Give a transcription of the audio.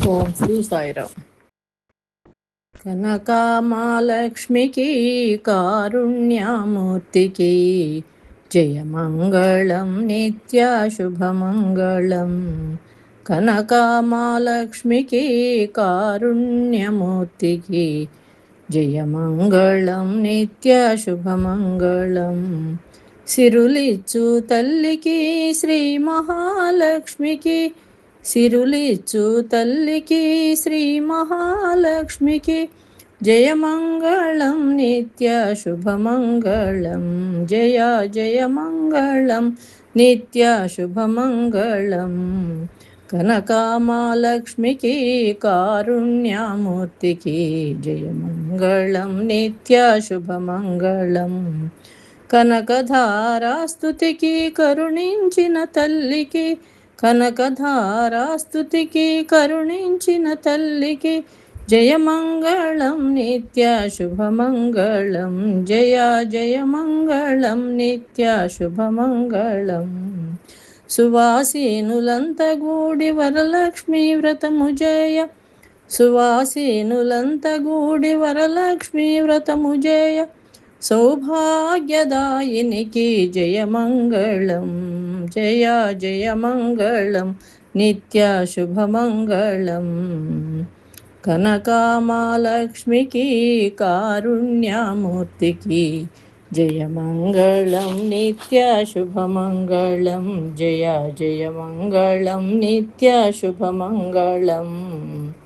ఓం శ్రీ సాయిరామ్ కనకామాలక్ష్మికి కారుణ్యమూర్తికి జయమంగళం నిత్యాశుభమంగళం కనకామాలక్ష్మికి కారుణ్యమూర్తికి జయమంగళం నిత్యశుభమంగళం సిరులిచ్చు తల్లికి శ్రీ మహాలక్ష్మికి సిరులిచ్చు తల్లికి శ్రీ మహాలక్ష్మికి జయమంగళం నిత్య శుభమంగళం జయ జయమంగళం నిత్య శుభమంగళం కనకామాలక్ష్మికి కారుణ్యమూర్తికి జయమంగళం నిత్య శుభమంగళం కనకధారాస్తుతికి కరుణించిన తల్లికి కనకధారాస్తుతికి కరుణించిన తల్లికి జయమంగళం నిత్య శుభమంగళం జయ జయమంగళం నిత్య శుభమంగళం సువాసీనులంత గూడి వరలక్ష్మీ వ్రతము జయ సువాసీనులంత గూడి వరలక్ష్మీ వ్రతము జయ సౌభాగ్యదాయినికి జయమంగళం జయ జయమంగళం నిత్య శుభమంగళం కనకామాలక్ష్మికి కారుణ్యమూర్తికి జయమంగళం నిత్య శుభమంగళం జయ జయమంగళం నిత్య శుభమంగళం